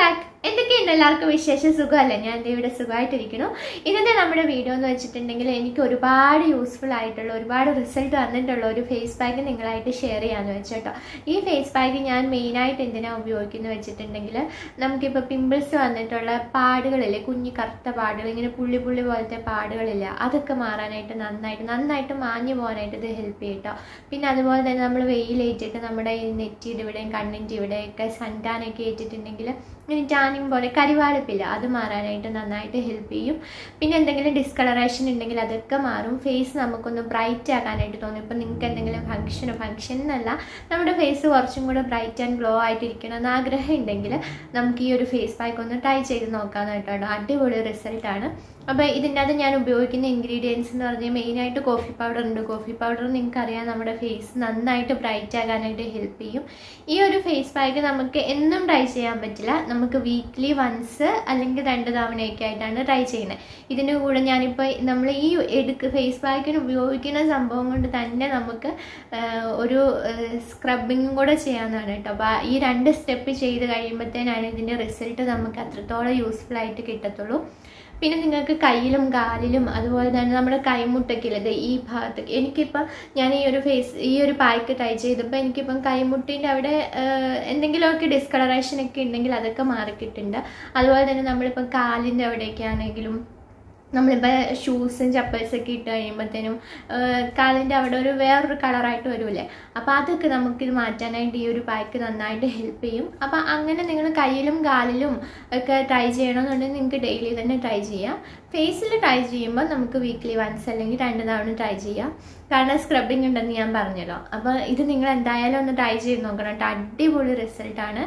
back എന്തൊക്കെയുണ്ട് എല്ലാവർക്കും വിശേഷ സുഖമല്ലേ ഞാൻ ദേ ഇവിടെ സുഖമായിട്ടിരിക്കുന്നു ഇന്നത്തെ നമ്മുടെ വീഡിയോ എന്ന് വെച്ചിട്ടുണ്ടെങ്കിൽ എനിക്ക് ഒരുപാട് യൂസ്ഫുൾ ആയിട്ടുള്ള ഒരുപാട് റിസൾട്ട് വന്നിട്ടുള്ള ഒരു ഫേസ് പാക്ക് നിങ്ങളായിട്ട് ഷെയർ ചെയ്യാമെന്ന് വെച്ചോട്ടോ ഈ ഫേസ് പാക്ക് ഞാൻ മെയിനായിട്ട് എന്തിനാണ് ഉപയോഗിക്കുന്നത് വെച്ചിട്ടുണ്ടെങ്കിൽ നമുക്കിപ്പോൾ പിമ്പിൾസ് വന്നിട്ടുള്ള പാടുകളില്ലേ കുഞ്ഞു കറുത്ത പാടുകൾ ഇങ്ങനെ പുള്ളി പുള്ളി പോലത്തെ പാടുകളില്ല അതൊക്കെ മാറാനായിട്ട് നന്നായിട്ട് നന്നായിട്ട് മാഞ്ഞു പോകാനായിട്ട് ഇത് ഹെൽപ്പ് ചെയ്യും കേട്ടോ പിന്നെ അതുപോലെ തന്നെ നമ്മൾ വെയിലേറ്റിട്ട് നമ്മുടെ ഈ നെറ്റിയുടെ ഇവിടെയും കണ്ണിൻ്റെ ഇവിടെയൊക്കെ സൺടാനൊക്കെ ഏറ്റിട്ടുണ്ടെങ്കിൽ ഇങ്ങനെ ടാനിങ് പോലെ കരിവാളിപ്പില്ല അത് മാറാനായിട്ട് നന്നായിട്ട് ഹെൽപ്പ് ചെയ്യും പിന്നെ എന്തെങ്കിലും ഡിസ്കളറേഷൻ ഉണ്ടെങ്കിൽ അതൊക്കെ മാറും ഫേസ് നമുക്കൊന്ന് ബ്രൈറ്റ് ആക്കാനായിട്ട് തോന്നും ഇപ്പം നിങ്ങൾക്ക് എന്തെങ്കിലും ഫംഗ്ഷനോ ഫംഗ്ഷൻ എന്നല്ല നമ്മുടെ ഫേസ് കുറച്ചും കൂടെ ബ്രൈറ്റ് ആൻഡ് ഗ്ലോ ആയിട്ടിരിക്കണം എന്ന് ആഗ്രഹം ഉണ്ടെങ്കിൽ നമുക്ക് ഈ ഒരു ഫേസ് പാക്ക് ഒന്ന് ട്രൈ ചെയ്ത് നോക്കാമെന്ന് കേട്ടോ അടിപൊളി റിസൾട്ടാണ് അപ്പോൾ ഇതിൻ്റെ അകത്ത് ഞാൻ ഉപയോഗിക്കുന്ന ഇൻഗ്രീഡിയൻസ് എന്ന് പറഞ്ഞാൽ മെയിനായിട്ട് കോഫി പൗഡർ ഉണ്ട് കോഫി പൗഡർ നിങ്ങൾക്കറിയാം നമ്മുടെ ഫേസ് നന്നായിട്ട് ബ്രൈറ്റ് ആകാനായിട്ട് ഹെൽപ്പ് ചെയ്യും ഈ ഒരു ഫേസ് പാക്ക് നമുക്ക് എന്നും ട്രൈ ചെയ്യാൻ പറ്റില്ല നമുക്ക് വീക്ക്ലി വൺസ് അല്ലെങ്കിൽ രണ്ട് തവണയൊക്കെ ആയിട്ടാണ് ട്രൈ ചെയ്യുന്നത് ഇതിൻ്റെ കൂടെ ഞാനിപ്പോൾ നമ്മൾ ഈ എടുക്ക് ഫേസ് പാക്കിന് ഉപയോഗിക്കുന്ന സംഭവം കൊണ്ട് തന്നെ നമുക്ക് ഒരു സ്ക്രബിങ്ങും കൂടെ ചെയ്യാവുന്നതാണ് കേട്ടോ അപ്പോൾ ഈ രണ്ട് സ്റ്റെപ്പ് ചെയ്ത് കഴിയുമ്പോഴത്തേനാണ് ഇതിൻ്റെ റിസൾട്ട് നമുക്ക് അത്രത്തോളം യൂസ്ഫുൾ ആയിട്ട് കിട്ടത്തുള്ളൂ പിന്നെ നിങ്ങൾക്ക് കയ്യിലും കാലിലും അതുപോലെ തന്നെ നമ്മുടെ കൈമുട്ടൊക്കെ ഇല്ലത് ഈ ഭാഗത്ത് എനിക്കിപ്പം ഞാൻ ഈ ഒരു ഫേസ് ഈ ഒരു പാക്ക് ട്രൈ ചെയ്തപ്പോൾ എനിക്കിപ്പം കൈമുട്ടിൻ്റെ അവിടെ എന്തെങ്കിലുമൊക്കെ ഡിസ്കളറേഷൻ ഒക്കെ ഉണ്ടെങ്കിൽ അതൊക്കെ മാറിക്കിട്ടുണ്ട് അതുപോലെ തന്നെ നമ്മളിപ്പം കാലിൻ്റെ അവിടെയൊക്കെ ആണെങ്കിലും നമ്മളിപ്പോൾ ഷൂസും ചപ്പൽസൊക്കെ ഇട്ട് കഴിയുമ്പോഴത്തേനും കാലിൻ്റെ അവിടെ ഒരു വേറൊരു കളറായിട്ട് വരുമല്ലേ അപ്പോൾ അതൊക്കെ നമുക്കിത് മാറ്റാനായിട്ട് ഈ ഒരു പാക്ക് നന്നായിട്ട് ഹെൽപ്പ് ചെയ്യും അപ്പോൾ അങ്ങനെ നിങ്ങൾ കയ്യിലും കാലിലും ഒക്കെ ട്രൈ ചെയ്യണമെന്നുണ്ടെങ്കിൽ നിങ്ങൾക്ക് ഡെയിലി തന്നെ ട്രൈ ചെയ്യാം ഫേസിൽ ട്രൈ ചെയ്യുമ്പോൾ നമുക്ക് വീക്ക്ലി വൺസ് അല്ലെങ്കിൽ രണ്ട് തവണ ട്രൈ ചെയ്യാം കാരണം സ്ക്രബിങ് ഉണ്ടെന്ന് ഞാൻ പറഞ്ഞല്ലോ അപ്പോൾ ഇത് നിങ്ങൾ എന്തായാലും ഒന്ന് ട്രൈ ചെയ്ത് നോക്കണം കേട്ടോ അടിപൊളി റിസൾട്ടാണ്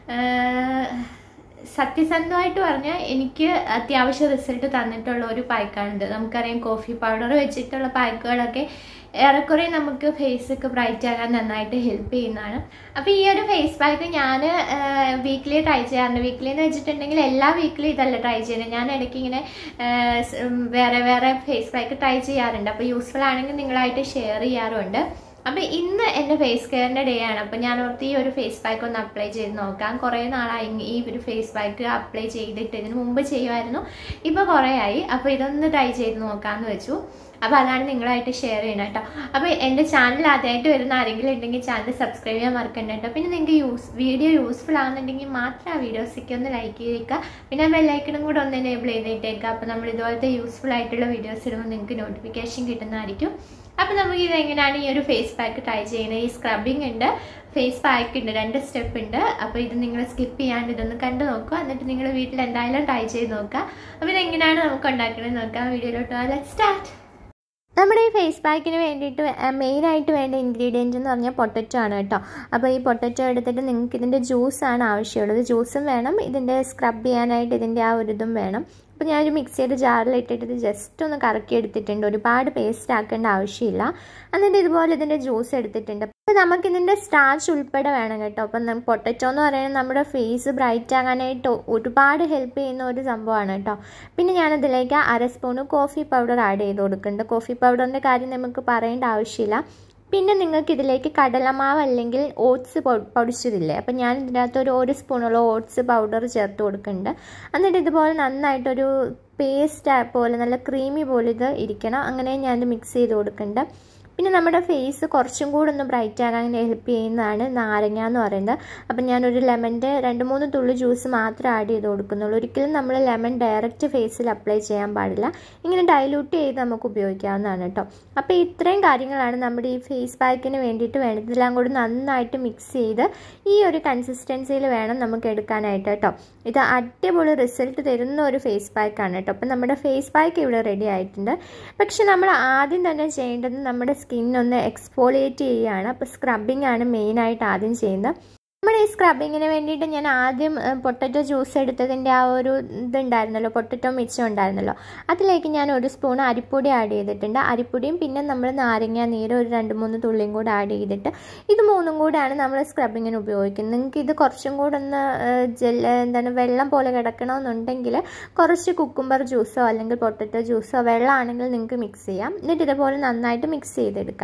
സത്യസന്ധമായിട്ട് പറഞ്ഞാൽ എനിക്ക് അത്യാവശ്യം റിസൾട്ട് തന്നിട്ടുള്ള ഒരു പാക്കാണിത് നമുക്കറിയാം കോഫി പൗഡർ വെച്ചിട്ടുള്ള പാക്കുകളൊക്കെ ഏറെക്കുറെ നമുക്ക് ഫേസൊക്കെ ബ്രൈറ്റ് ആകാൻ നന്നായിട്ട് ഹെൽപ്പ് ചെയ്യുന്നതാണ് അപ്പോൾ ഈ ഒരു ഫേസ് പാക്ക് ഞാൻ വീക്ക്ലി ട്രൈ ചെയ്യാറുണ്ട് വീക്ക്ലി എന്ന് വെച്ചിട്ടുണ്ടെങ്കിൽ എല്ലാ വീക്കിലും ഇതല്ല ട്രൈ ചെയ്യുന്നത് ഞാൻ ഇടയ്ക്ക് ഇങ്ങനെ വേറെ വേറെ ഫേസ് പാക്ക് ട്രൈ ചെയ്യാറുണ്ട് അപ്പോൾ യൂസ്ഫുൾ ആണെങ്കിൽ നിങ്ങളായിട്ട് ഷെയർ ചെയ്യാറുണ്ട് അപ്പം ഇന്ന് എൻ്റെ ഫേസ് കെയറിൻ്റെ ഡേ ആണ് അപ്പം ഞാൻ ഓർത്ത് ഈ ഒരു ഫേസ് പാക്ക് ഒന്ന് അപ്ലൈ ചെയ്ത് നോക്കാം കുറേ നാളായി ഈ ഒരു ഫേസ് പാക്ക് അപ്ലൈ ചെയ്തിട്ട് ഇതിന് മുമ്പ് ചെയ്യുമായിരുന്നു ഇപ്പോൾ കുറേ ആയി അപ്പോൾ ഇതൊന്ന് ട്രൈ ചെയ്ത് നോക്കാമെന്ന് വെച്ചു അപ്പോൾ അതാണ് നിങ്ങളായിട്ട് ഷെയർ ചെയ്യണം കേട്ടോ അപ്പോൾ എൻ്റെ ചാനൽ ആദ്യമായിട്ട് വരുന്ന ആരെങ്കിലും ഉണ്ടെങ്കിൽ ചാനൽ സബ്സ്ക്രൈബ് ചെയ്യാൻ മറക്കണ്ട കേട്ടോ പിന്നെ നിങ്ങൾക്ക് യൂസ് വീഡിയോ യൂസ്ഫുൾ ആകുന്നുണ്ടെങ്കിൽ മാത്രം ആ വീഡിയോസൊക്കെ ഒന്ന് ലൈക്ക് ചെയ്തേക്കുക പിന്നെ ബെല്ലൈക്കണും കൂടെ ഒന്ന് എനേബിൾ ചെയ്തിട്ടേക്കുക അപ്പോൾ നമ്മൾ ഇതുപോലത്തെ യൂസ്ഫുൾ ആയിട്ടുള്ള വീഡിയോസ് ഇടുമ്പോൾ നിങ്ങൾക്ക് നോട്ടിഫിക്കേഷൻ കിട്ടുന്നതായിരിക്കും അപ്പോൾ നമുക്ക് ഇത് എങ്ങനെയാണ് ഈ ഒരു ഫേസ് പാക്ക് ട്രൈ ചെയ്യുന്നത് ഈ സ്ക്രബിങ് ഉണ്ട് ഫേസ് പാക്ക് ഉണ്ട് രണ്ട് സ്റ്റെപ്പ് ഉണ്ട് അപ്പോൾ ഇത് നിങ്ങൾ സ്കിപ്പ് ചെയ്യാണ്ട് ഇതൊന്ന് കണ്ടു നോക്കുക എന്നിട്ട് നിങ്ങൾ വീട്ടിൽ എന്തായാലും ട്രൈ ചെയ്ത് നോക്കുക അപ്പോൾ ഇതെങ്ങനെയാണ് നമുക്ക് ഉണ്ടാക്കണമെന്ന് നോക്കാം വീഡിയോയിലോട്ട് ലെറ്റ് സ്റ്റാർട്ട് നമ്മുടെ ഈ ഫേസ് പാക്കിന് വേണ്ടിയിട്ട് മെയിനായിട്ട് വേണ്ട ഇൻഗ്രീഡിയൻറ്റ് എന്ന് പറഞ്ഞാൽ പൊട്ടറ്റോ ആണ് കേട്ടോ അപ്പോൾ ഈ പൊട്ടറ്റോ എടുത്തിട്ട് നിങ്ങൾക്ക് ഇതിൻ്റെ ജ്യൂസാണ് ആവശ്യമുള്ളത് ജ്യൂസും വേണം ഇതിൻ്റെ സ്ക്രബ് ചെയ്യാനായിട്ട് ഇതിൻ്റെ ആ ഒരു ഇതും വേണം അപ്പോൾ ഞാനൊരു മിക്സ് ചെയ്ത് ജാറിൽ ഇട്ടിട്ട് ഇത് ജസ്റ്റ് ഒന്ന് കറക്കി എടുത്തിട്ടുണ്ട് ഒരുപാട് പേസ്റ്റ് ആക്കേണ്ട ആവശ്യമില്ല എന്നിട്ട് ഇതുപോലെ ഇതിൻ്റെ ജ്യൂസ് എടുത്തിട്ടുണ്ട് അപ്പോൾ നമുക്കിതിൻ്റെ സ്റ്റാർച്ച് ഉൾപ്പെടെ വേണം കേട്ടോ അപ്പം പൊട്ടറ്റോ എന്ന് പറയുന്നത് നമ്മുടെ ഫേസ് ബ്രൈറ്റ് ആകാനായിട്ട് ഒരുപാട് ഹെൽപ്പ് ചെയ്യുന്ന ഒരു സംഭവമാണ് കേട്ടോ പിന്നെ ഞാനതിലേക്ക് അര സ്പൂണ് കോഫി പൗഡർ ആഡ് ചെയ്ത് കൊടുക്കുന്നുണ്ട് കോഫി പൗഡറിൻ്റെ കാര്യം നമുക്ക് പറയേണ്ട ആവശ്യമില്ല പിന്നെ നിങ്ങൾക്ക് ഇതിലേക്ക് കടലമാവ് അല്ലെങ്കിൽ ഓട്സ് പൊടിച്ചതില്ലേ അപ്പം ഞാൻ ഇതിനകത്ത് ഒരു ഒരു സ്പൂണോളം ഓട്സ് പൗഡർ ചേർത്ത് കൊടുക്കുന്നുണ്ട് എന്നിട്ട് ഇതുപോലെ നന്നായിട്ടൊരു പേസ്റ്റ് പോലെ നല്ല ക്രീമി പോലെ ഇത് ഇരിക്കണം അങ്ങനെ ഞാൻ മിക്സ് ചെയ്ത് കൊടുക്കുന്നുണ്ട് പിന്നെ നമ്മുടെ ഫേസ് കുറച്ചും കൂടെ ഒന്ന് ബ്രൈറ്റ് ആകാൻ ഹെൽപ്പ് ചെയ്യുന്നതാണ് നാരങ്ങ എന്ന് പറയുന്നത് അപ്പം ഞാനൊരു ലെമൻ്റെ രണ്ട് മൂന്ന് തുള്ളി ജ്യൂസ് മാത്രം ആഡ് ചെയ്ത് കൊടുക്കുന്നുള്ളൂ ഒരിക്കലും നമ്മൾ ലെമൺ ഡയറക്റ്റ് ഫേസിൽ അപ്ലൈ ചെയ്യാൻ പാടില്ല ഇങ്ങനെ ഡൈലൂട്ട് ചെയ്ത് നമുക്ക് ഉപയോഗിക്കാവുന്നതാണ് കേട്ടോ അപ്പോൾ ഇത്രയും കാര്യങ്ങളാണ് നമ്മുടെ ഈ ഫേസ് പാക്കിന് വേണ്ടിയിട്ട് വേണ്ടത് ഇതെല്ലാം കൂടി നന്നായിട്ട് മിക്സ് ചെയ്ത് ഈ ഒരു കൺസിസ്റ്റൻസിയിൽ വേണം നമുക്ക് എടുക്കാനായിട്ട് കേട്ടോ ഇത് അടിപൊളി റിസൾട്ട് തരുന്ന ഒരു ഫേസ് പാക്കാണ് കേട്ടോ അപ്പം നമ്മുടെ ഫേസ് പാക്ക് ഇവിടെ റെഡി ആയിട്ടുണ്ട് പക്ഷെ നമ്മൾ ആദ്യം തന്നെ ചെയ്യേണ്ടത് നമ്മുടെ സ്കിന്നൊന്ന് എക്സ്പോളിയേറ്റ് ചെയ്യുകയാണ് അപ്പോൾ സ്ക്രബിംഗ് ആണ് മെയിനായിട്ട് ആദ്യം ചെയ്യുന്നത് നമ്മുടെ ഈ സ്ക്രബിങ്ങിന് വേണ്ടിയിട്ട് ഞാൻ ആദ്യം പൊട്ടറ്റോ ജ്യൂസ് എടുത്തതിൻ്റെ ആ ഒരു ഇതുണ്ടായിരുന്നല്ലോ പൊട്ടറ്റോ മിച്ചം ഉണ്ടായിരുന്നല്ലോ അതിലേക്ക് ഞാൻ ഒരു സ്പൂൺ അരിപ്പൊടി ആഡ് ചെയ്തിട്ടുണ്ട് അരിപ്പൊടിയും പിന്നെ നമ്മൾ നാരങ്ങ നീര് ഒരു രണ്ട് മൂന്ന് തുള്ളിയും കൂടെ ആഡ് ചെയ്തിട്ട് ഇത് മൂന്നും കൂടെയാണ് നമ്മൾ സ്ക്രബിങ്ങിന് ഉപയോഗിക്കുന്നത് നിങ്ങൾക്ക് ഇത് കുറച്ചും കൂടെ ഒന്ന് ജെൽ എന്താണ് വെള്ളം പോലെ കിടക്കണമെന്നുണ്ടെങ്കിൽ കുറച്ച് കുക്കുംബർ ജ്യൂസോ അല്ലെങ്കിൽ പൊട്ടറ്റോ ജ്യൂസോ വെള്ളമാണെങ്കിൽ നിങ്ങൾക്ക് മിക്സ് ചെയ്യാം എന്നിട്ട് ഇതുപോലെ നന്നായിട്ട് മിക്സ് ചെയ്തെടുക്കാം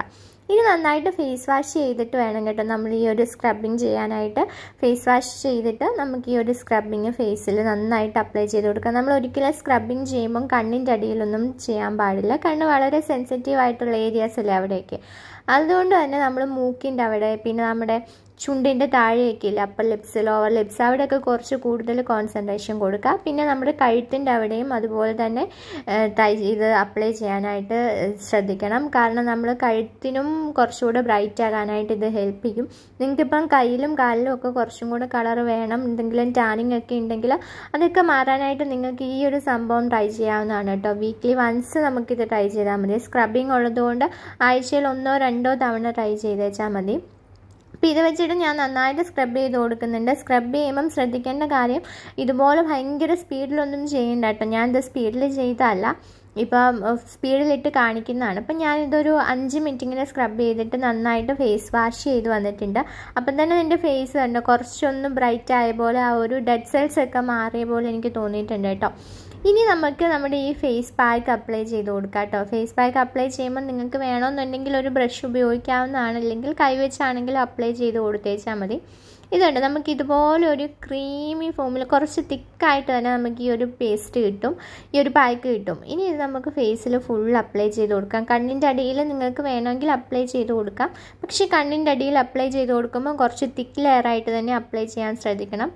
ഇനി നന്നായിട്ട് ഫേസ് വാഷ് ചെയ്തിട്ട് വേണം കേട്ടോ നമ്മൾ ഈ ഒരു സ്ക്രബിങ് ചെയ്യാനായിട്ട് ഫേസ് വാഷ് ചെയ്തിട്ട് നമുക്ക് ഈ ഒരു സ്ക്രബിങ് ഫേസിൽ നന്നായിട്ട് അപ്ലൈ ചെയ്ത് കൊടുക്കാം നമ്മൾ ഒരിക്കലും സ്ക്രബിങ് ചെയ്യുമ്പം കണ്ണിൻ്റെ അടിയിലൊന്നും ചെയ്യാൻ പാടില്ല കണ്ണ് വളരെ സെൻസിറ്റീവ് ആയിട്ടുള്ള ഏരിയാസ് അല്ലേ അവിടെയൊക്കെ അതുകൊണ്ട് തന്നെ നമ്മൾ മൂക്കിൻ്റെ അവിടെ പിന്നെ നമ്മുടെ ചുണ്ടിൻ്റെ താഴെയൊക്കെ ഇല്ല അപ്പർ ലിപ്സ് ലോവർ ലിപ്സ് അവിടെയൊക്കെ കുറച്ച് കൂടുതൽ കോൺസെൻട്രേഷൻ കൊടുക്കുക പിന്നെ നമ്മുടെ കഴുത്തിൻ്റെ അവിടെയും അതുപോലെ തന്നെ ട്രൈ ഇത് അപ്ലൈ ചെയ്യാനായിട്ട് ശ്രദ്ധിക്കണം കാരണം നമ്മൾ കഴുത്തിനും കുറച്ചുകൂടെ ബ്രൈറ്റ് ആകാനായിട്ട് ഇത് ഹെൽപ്പ് ചെയ്യും നിങ്ങൾക്കിപ്പം കയ്യിലും കാലിലും ഒക്കെ കുറച്ചും കൂടെ കളർ വേണം എന്തെങ്കിലും ടാനിങ് ഒക്കെ ഉണ്ടെങ്കിൽ അതൊക്കെ മാറാനായിട്ട് നിങ്ങൾക്ക് ഈ ഒരു സംഭവം ട്രൈ ചെയ്യാവുന്നതാണ് കേട്ടോ വീക്ക്ലി വൺസ് നമുക്കിത് ട്രൈ ചെയ്താൽ മതി സ്ക്രബിങ് ഉള്ളതുകൊണ്ട് ആഴ്ചയിൽ ഒന്നോ രണ്ടോ തവണ ട്രൈ ചെയ്തേച്ചാൽ മതി അപ്പോൾ ഇത് വെച്ചിട്ട് ഞാൻ നന്നായിട്ട് സ്ക്രബ് ചെയ്ത് കൊടുക്കുന്നുണ്ട് സ്ക്രബ് ചെയ്യുമ്പം ശ്രദ്ധിക്കേണ്ട കാര്യം ഇതുപോലെ ഭയങ്കര സ്പീഡിലൊന്നും ചെയ്യണ്ട കേട്ടോ ഞാനിത് സ്പീഡിൽ ചെയ്തതല്ല ഇപ്പം സ്പീഡിലിട്ട് കാണിക്കുന്നതാണ് അപ്പം ഞാനിതൊരു അഞ്ച് മിനിറ്റ് ഇങ്ങനെ സ്ക്രബ് ചെയ്തിട്ട് നന്നായിട്ട് ഫേസ് വാഷ് ചെയ്ത് വന്നിട്ടുണ്ട് അപ്പം തന്നെ എൻ്റെ ഫേസ് കണ്ടോ കുറച്ചൊന്ന് ബ്രൈറ്റ് ആയ പോലെ ആ ഒരു ഡെഡ് സെൽസ് ഒക്കെ മാറിയ പോലെ എനിക്ക് തോന്നിയിട്ടുണ്ട് കേട്ടോ ഇനി നമുക്ക് നമ്മുടെ ഈ ഫേസ് പാക്ക് അപ്ലൈ ചെയ്ത് കൊടുക്കാം കേട്ടോ ഫേസ് പാക്ക് അപ്ലൈ ചെയ്യുമ്പോൾ നിങ്ങൾക്ക് വേണമെന്നുണ്ടെങ്കിൽ ഒരു ബ്രഷ് ഉപയോഗിക്കാവുന്നതാണ് അല്ലെങ്കിൽ കൈവച്ചാണെങ്കിൽ അപ്ലൈ ചെയ്ത് കൊടുത്തേച്ചാൽ മതി ഇതുണ്ട് നമുക്ക് ഇതുപോലെ ഒരു ക്രീമി ഫോമിൽ കുറച്ച് തിക്കായിട്ട് തന്നെ നമുക്ക് ഈ ഒരു പേസ്റ്റ് കിട്ടും ഈ ഒരു പാക്ക് കിട്ടും ഇനി ഇത് നമുക്ക് ഫേസിൽ ഫുൾ അപ്ലൈ ചെയ്ത് കൊടുക്കാം കണ്ണിൻ്റെ അടിയിൽ നിങ്ങൾക്ക് വേണമെങ്കിൽ അപ്ലൈ ചെയ്ത് കൊടുക്കാം പക്ഷേ കണ്ണിൻ്റെ അടിയിൽ അപ്ലൈ ചെയ്ത് കൊടുക്കുമ്പോൾ കുറച്ച് തിക്ക് ലെയറായിട്ട് തന്നെ അപ്ലൈ ചെയ്യാൻ ശ്രദ്ധിക്കണം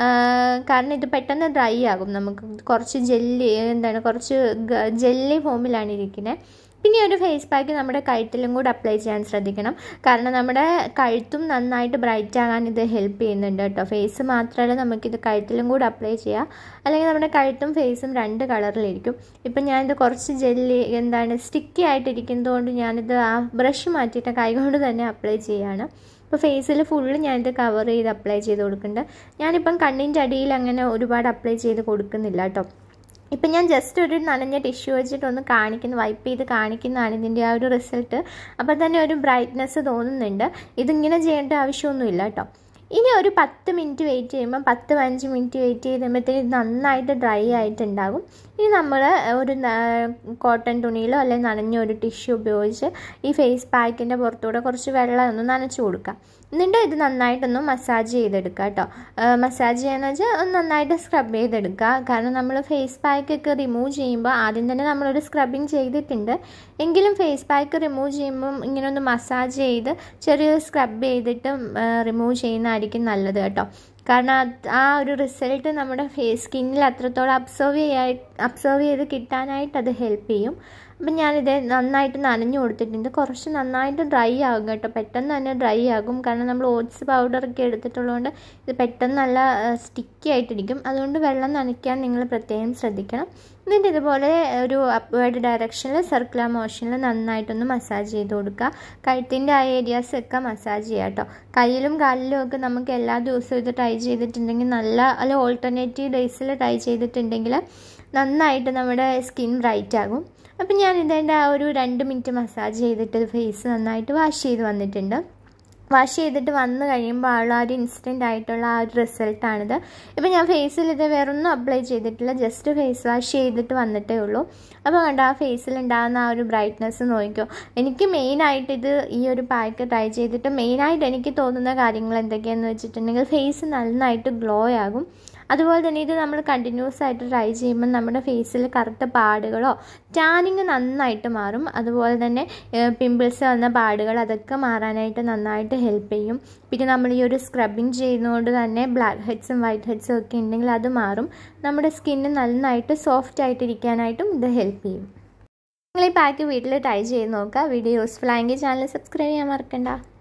കാരണം ഇത് പെട്ടെന്ന് ഡ്രൈ ആകും നമുക്ക് കുറച്ച് ജെല്ലി എന്താണ് കുറച്ച് ജെല്ലി ഫോമിലാണ് ഇരിക്കുന്നത് പിന്നെ ഒരു ഫേസ് പാക്ക് നമ്മുടെ കഴുത്തിലും കൂടെ അപ്ലൈ ചെയ്യാൻ ശ്രദ്ധിക്കണം കാരണം നമ്മുടെ കഴുത്തും നന്നായിട്ട് ബ്രൈറ്റ് ആകാൻ ഇത് ഹെൽപ്പ് ചെയ്യുന്നുണ്ട് കേട്ടോ ഫേസ് മാത്രമല്ല നമുക്കിത് കഴുത്തിലും കൂടെ അപ്ലൈ ചെയ്യാം അല്ലെങ്കിൽ നമ്മുടെ കഴുത്തും ഫേസും രണ്ട് കളറിലിരിക്കും ഇപ്പം ഞാനിത് കുറച്ച് ജെല്ലി എന്താണ് സ്റ്റിക്കി ആയിട്ടിരിക്കുന്നതുകൊണ്ട് ഞാനിത് ആ ബ്രഷ് മാറ്റിയിട്ട് കൈകൊണ്ട് തന്നെ അപ്ലൈ ചെയ്യാണ് ഇപ്പോൾ ഫേസിൽ ഫുള്ള് ഞാനിത് കവർ ചെയ്ത് അപ്ലൈ ചെയ്ത് കൊടുക്കുന്നുണ്ട് ഞാനിപ്പം കണ്ണിൻ്റെ അടിയിൽ അങ്ങനെ ഒരുപാട് അപ്ലൈ ചെയ്ത് കൊടുക്കുന്നില്ല കേട്ടോ ഇപ്പം ഞാൻ ജസ്റ്റ് ഒരു നനഞ്ഞ ടിഷ്യൂ വെച്ചിട്ടൊന്ന് കാണിക്കുന്നു വൈപ്പ് ചെയ്ത് കാണിക്കുന്നതാണ് ഇതിൻ്റെ ആ ഒരു റിസൾട്ട് അപ്പോൾ തന്നെ ഒരു ബ്രൈറ്റ്നെസ് തോന്നുന്നുണ്ട് ഇതിങ്ങനെ ചെയ്യേണ്ട ആവശ്യമൊന്നുമില്ല കേട്ടോ ഇനി ഒരു പത്ത് മിനിറ്റ് വെയിറ്റ് ചെയ്യുമ്പോൾ പത്ത് പതിനഞ്ച് മിനിറ്റ് വെയിറ്റ് ചെയ്തുമ്പോഴത്തേക്ക് നന്നായിട്ട് ഡ്രൈ ആയിട്ടുണ്ടാകും ഇനി നമ്മൾ ഒരു കോട്ടൺ തുണിയിലോ അല്ലെങ്കിൽ നനഞ്ഞ ഒരു ടിഷ്യൂ ഉപയോഗിച്ച് ഈ ഫേസ് പാക്കിൻ്റെ പുറത്തൂടെ കുറച്ച് വെള്ളം ഒന്ന് നനച്ച് കൊടുക്കാം എന്നിട്ട് ഇത് നന്നായിട്ടൊന്ന് മസാജ് ചെയ്തെടുക്കുക കേട്ടോ മസാജ് ചെയ്യാന്ന് വെച്ചാൽ ഒന്ന് നന്നായിട്ട് സ്ക്രബ് ചെയ്തെടുക്കുക കാരണം നമ്മൾ ഫേസ് പാക്കൊക്കെ റിമൂവ് ചെയ്യുമ്പോൾ ആദ്യം തന്നെ നമ്മളൊരു സ്ക്രബിങ് ചെയ്തിട്ടുണ്ട് എങ്കിലും ഫേസ് പാക്ക് റിമൂവ് ചെയ്യുമ്പം ഇങ്ങനെ ഒന്ന് മസാജ് ചെയ്ത് ചെറിയൊരു സ്ക്രബ് ചെയ്തിട്ട് റിമൂവ് ചെയ്യുന്നതായിരിക്കും നല്ലത് കേട്ടോ കാരണം ആ ഒരു റിസൾട്ട് നമ്മുടെ ഫേസ് സ്കിന്നിൽ അത്രത്തോളം അബ്സോർവ് ചെയ്യാൻ അബ്സോർവ് ചെയ്ത് കിട്ടാനായിട്ട് അത് ഹെൽപ്പ് ചെയ്യും അപ്പം ഞാനിത് നന്നായിട്ട് നനഞ്ഞു കൊടുത്തിട്ടുണ്ട് കുറച്ച് നന്നായിട്ട് ഡ്രൈ ആകും കേട്ടോ പെട്ടെന്ന് തന്നെ ഡ്രൈ ആകും കാരണം നമ്മൾ ഓട്സ് പൗഡറൊക്കെ എടുത്തിട്ടുള്ളതുകൊണ്ട് ഇത് പെട്ടെന്ന് നല്ല സ്റ്റിക്കി ആയിട്ടിരിക്കും അതുകൊണ്ട് വെള്ളം നനയ്ക്കാൻ നിങ്ങൾ പ്രത്യേകം ശ്രദ്ധിക്കണം എന്നിട്ട് ഇതുപോലെ ഒരു അപ്വേർഡ് ഡയറക്ഷനിൽ സർക്കുലർ മോഷനിൽ നന്നായിട്ടൊന്ന് മസാജ് ചെയ്ത് കൊടുക്കുക കഴുത്തിൻ്റെ ആ ഏരിയാസൊക്കെ മസാജ് ചെയ്യുക കേട്ടോ കയ്യിലും കാലിലും ഒക്കെ നമുക്ക് എല്ലാ ദിവസവും ഇത് ട്രൈ ചെയ്തിട്ടുണ്ടെങ്കിൽ നല്ല അല്ല ഓൾട്ടർനേറ്റീവ് ഡേയ്സിൽ ട്രൈ ചെയ്തിട്ടുണ്ടെങ്കിൽ നന്നായിട്ട് നമ്മുടെ സ്കിൻ ബ്രൈറ്റ് ആകും അപ്പം ഞാൻ ഇതിൻ്റെ ആ ഒരു രണ്ട് മിനിറ്റ് മസാജ് ചെയ്തിട്ട് ഫേസ് നന്നായിട്ട് വാഷ് ചെയ്ത് വന്നിട്ടുണ്ട് വാഷ് ചെയ്തിട്ട് വന്നു കഴിയുമ്പോൾ ഉള്ള ആ ഒരു ഇൻസ്റ്റൻ്റ് ആയിട്ടുള്ള ആ ഒരു റിസൾട്ടാണിത് ഇപ്പം ഞാൻ ഫേസിൽ ഇത് വേറൊന്നും അപ്ലൈ ചെയ്തിട്ടില്ല ജസ്റ്റ് ഫേസ് വാഷ് ചെയ്തിട്ട് വന്നിട്ടേ ഉള്ളൂ അപ്പോൾ കണ്ട ആ ഫേസിൽ ഉണ്ടാകുന്ന ആ ഒരു ബ്രൈറ്റ്നെസ് നോക്കിക്കോ എനിക്ക് മെയിനായിട്ട് ഇത് ഈ ഒരു പാക്ക് ട്രൈ ചെയ്തിട്ട് മെയിനായിട്ട് എനിക്ക് തോന്നുന്ന കാര്യങ്ങൾ എന്തൊക്കെയാണെന്ന് വെച്ചിട്ടുണ്ടെങ്കിൽ ഫേസ് നന്നായിട്ട് ഗ്ലോ ആകും അതുപോലെ തന്നെ ഇത് നമ്മൾ കണ്ടിന്യൂസ് ആയിട്ട് ട്രൈ ചെയ്യുമ്പോൾ നമ്മുടെ ഫേസിൽ കറുത്ത പാടുകളോ ടാനിങ് നന്നായിട്ട് മാറും അതുപോലെ തന്നെ പിമ്പിൾസ് വന്ന പാടുകൾ അതൊക്കെ മാറാനായിട്ട് നന്നായിട്ട് ഹെൽപ്പ് ചെയ്യും പിന്നെ നമ്മൾ ഈ ഒരു സ്ക്രബിങ് ചെയ്യുന്നതുകൊണ്ട് തന്നെ ബ്ലാക്ക് ഹെഡ്സും വൈറ്റ് ഹെഡ്സും ഒക്കെ ഉണ്ടെങ്കിൽ അത് മാറും നമ്മുടെ സ്കിന്ന് നന്നായിട്ട് സോഫ്റ്റ് ആയിട്ടിരിക്കാനായിട്ടും ഇത് ഹെൽപ്പ് ചെയ്യും നിങ്ങൾ ഈ പാക്ക് വീട്ടിൽ ട്രൈ ചെയ്ത് നോക്കുക വീഡിയോ യൂസ്ഫുൾ ആയെങ്കിൽ ചാനൽ സബ്സ്ക്രൈബ് ചെയ്യാൻ മറക്കണ്ട